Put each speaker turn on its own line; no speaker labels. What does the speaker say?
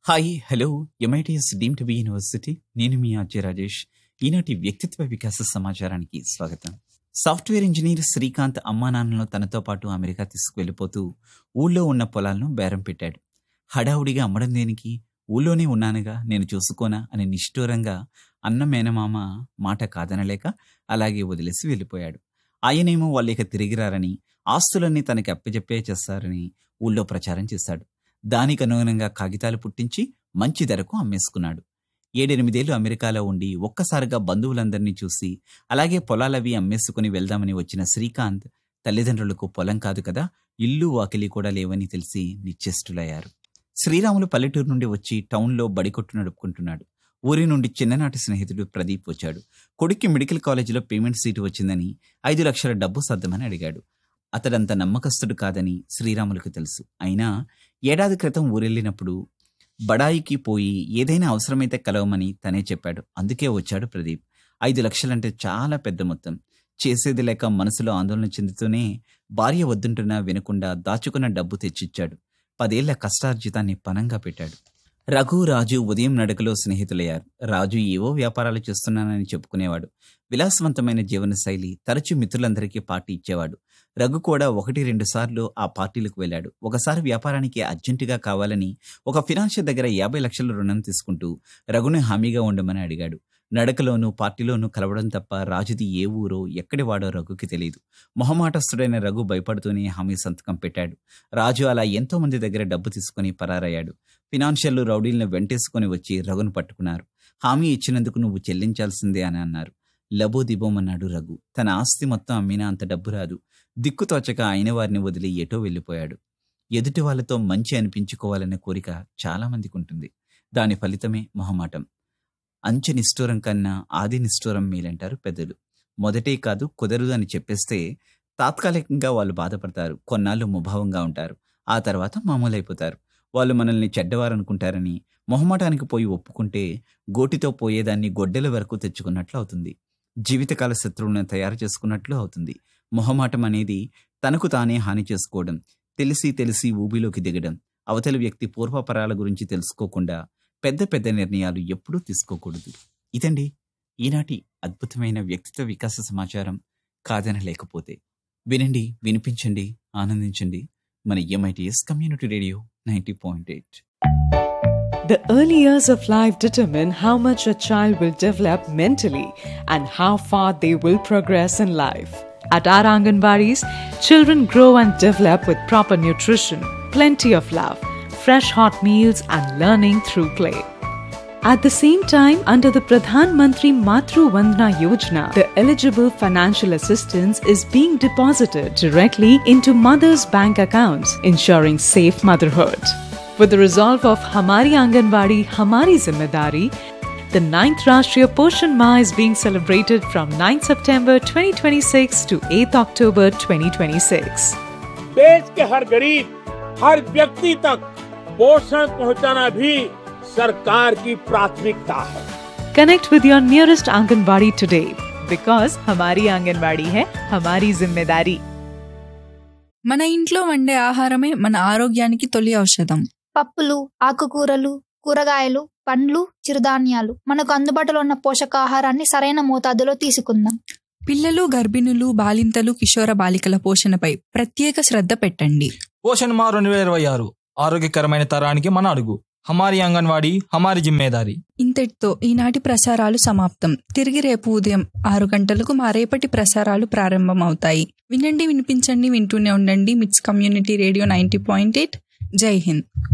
Hi hello MITS deem to be university నేను మీ RJ Rajesh ఈనాటి వ్యక్తిత్వ వికాస సమాచారానికి స్వాగతం సాఫ్ట్వేర్ ఇంజనీర్ శ్రీకాంత్ అమ్మా నాన్నలను తనతో పాటు అమెరికా తీసుకువెళ్ళిపోతూ ఊళ్ళో ఉన్న పొలాలను బేరం పెట్టాడు హడావుడిగా అమ్మడం దేనికి ఊళ్ళోనే ఉన్నానుగా నేను చూసుకోనా అని నిష్ఠూరంగా అన్న మేనమామ మాట కాదనలేక అలాగే వదిలేసి వెళ్ళిపోయాడు ఆయనేమో వాళ్ళు ఇక తిరిగిరారని ఆస్తులన్నీ తనకి అప్పచెప్పే చేస్తారని ఊళ్ళో ప్రచారం చేశాడు దానికి అనుగుణంగా కాగితాలు పుట్టించి మంచి ధరకు అమ్మేసుకున్నాడు ఏడెనిమిదేళ్లు అమెరికాలో ఉండి ఒక్కసారిగా బంధువులందరినీ చూసి అలాగే పొలాలవి అమ్మేసుకుని వెళ్దామని వచ్చిన శ్రీకాంత్ తల్లిదండ్రులకు పొలం కాదు కదా ఇల్లు వాకిలి కూడా లేవని తెలిసి నిశ్చేష్టులయ్యారు శ్రీరాములు పల్లెటూరు నుండి వచ్చి టౌన్లో బడికొట్టు నడుపుకుంటున్నాడు ఊరి నుండి చిన్ననాటి స్నేహితుడు ప్రదీప్ వచ్చాడు కొడుక్కి మెడికల్ కాలేజీలో పేమెంట్ సీటు వచ్చిందని ఐదు లక్షల డబ్బు సర్దమని అడిగాడు అతడంత నమ్మకస్తుడు కాదని శ్రీరాములకు తెలుసు అయినా ఏడాది క్రితం ఊరెళ్ళినప్పుడు బడాయికి పోయి ఏదైనా అవసరమైతే కలవమని తనే చెప్పాడు అందుకే వచ్చాడు ప్రదీప్ ఐదు లక్షలంటే చాలా పెద్ద మొత్తం చేసేది లేక మనసులో ఆందోళన చెందుతూనే భార్య వద్దుంటున్నా వినకుండా దాచుకున్న డబ్బు తెచ్చిచ్చాడు పదేళ్ల కష్టార్జితాన్ని పనంగా పెట్టాడు రఘు రాజు ఉదయం నడకలో స్నేహితులయ్యారు రాజు ఏవో వ్యాపారాలు చేస్తున్నానని చెప్పుకునేవాడు విలాసవంతమైన జీవనశైలి తరచు మిత్రులందరికీ పార్టీ ఇచ్చేవాడు రఘు కూడా ఒకటి రెండు సార్లు ఆ పార్టీలకు వెళ్ళాడు ఒకసారి వ్యాపారానికి అర్జెంటుగా కావాలని ఒక ఫినాన్షియర్ దగ్గర యాభై లక్షల రుణం తీసుకుంటూ రఘుని హామీగా ఉండమని అడిగాడు నడకలోనూ పార్టీలోనూ కలవడం తప్ప రాజుది ఏ ఊరో ఎక్కడి వాడో రఘుకి తెలియదు మొహమాటస్తుడైన రఘు భయపడుతూనే హామీ సంతకం పెట్టాడు రాజు అలా ఎంతో మంది దగ్గర డబ్బు తీసుకుని పరారయ్యాడు ఫినాన్షియర్లు రౌడీలను వెంటేసుకుని వచ్చి రఘును పట్టుకున్నారు హామీ ఇచ్చినందుకు నువ్వు చెల్లించాల్సిందే అని అన్నారు లబో దిబోమన్నాడు రఘు తన ఆస్తి మొత్తం అమ్మినా అంత డబ్బు రాదు దిక్కుతోచక అయిన వారిని వదిలి ఎటో వెళ్ళిపోయాడు ఎదుటి వాళ్ళతో మంచి అనిపించుకోవాలనే కోరిక చాలా మందికి ఉంటుంది దాని ఫలితమే మొహమాటం అంచె నిష్ఠూరం కన్నా ఆది నిష్ఠూరం మేలంటారు పెద్దలు మొదటే కాదు కుదరదు అని చెప్పేస్తే తాత్కాలికంగా వాళ్ళు బాధపడతారు కొన్నాళ్ళు ముభావంగా ఉంటారు ఆ తర్వాత మామూలైపోతారు వాళ్ళు మనల్ని చెడ్డవారనుకుంటారని మొహమాటానికి పోయి ఒప్పుకుంటే గోటితో పోయేదాన్ని గొడ్డెల వరకు తెచ్చుకున్నట్లు అవుతుంది జీవితకాల శత్రువులను తయారు చేసుకున్నట్లు అవుతుంది మొహమాటం అనేది తనకు తానే హాని చేసుకోవడం తెలిసి తెలిసి ఊబిలోకి దిగడం అవతలి వ్యక్తి పూర్వపరాల గురించి తెలుసుకోకుండా పెద్ద పెద్ద నిర్ణయాలు ఎప్పుడూ తీసుకోకూడదు ఇదండి ఈనాటి అద్భుతమైన వ్యక్తిత్వ వికాస సమాచారం కాదనలేకపోతే వినండి వినిపించండి ఆనందించండి మన MITS community radio ninety point eight
The early years of life determine how much a child will develop mentally and how far they will progress in life. At our Anganwadis, children grow and develop with proper nutrition, plenty of love, fresh hot meals, and learning through play. At the same time, under the Pradhan Mantri Matru Vandana Yojana, the eligible financial assistance is being deposited directly into mothers' bank accounts, ensuring safe motherhood. With the resolve of Hamari Anganwadi, Hamari Zimmedari, the 9th Rashtriya Poshan Ma is being celebrated from 9th September 2026 to 8th October 2026.
देश के हर गरीब हर व्यक्ति तक पोषण पहुंचाना भी सरकार की प्राथमिकता है
Connect with your nearest Anganwadi today because Hamari Anganwadi hai Hamari Zimmedari.
మన ఇంట్లో వండే ఆహారమే మన ఆరోగ్యానికి తొలి ఔషధం
పప్పులు ఆకుకూరలు కూరగాయలు పండ్లు చిరుధాన్యాలు మనకు అందుబాటులో ఉన్న పోషకాహారాన్ని సరైన మోతాదులో తీసుకుందాం
పిల్లలు గర్భిణులు బాలింతలు కిషోర బాలికల పోషణపై ప్రత్యేక శ్రద్ధ పెట్టండి
పోషణ్ మా రెండు వేల ఇరవై ఆరు ఆరోగ్యకరమైన తరానికి మన అడుగు హమారి అంగన్వాడీ హమారి జిమ్మేదారి
ఇంతటితో ఈనాటి ప్రసారాలు సమాప్తం తిరిగి రేపు ఉదయం ఆరు గంటలకు మా రేపటి ప్రసారాలు ప్రారంభమవుతాయి వినండి వినిపించండి వింటూనే ఉండండి MITS community radio ninety point eight Jai Hind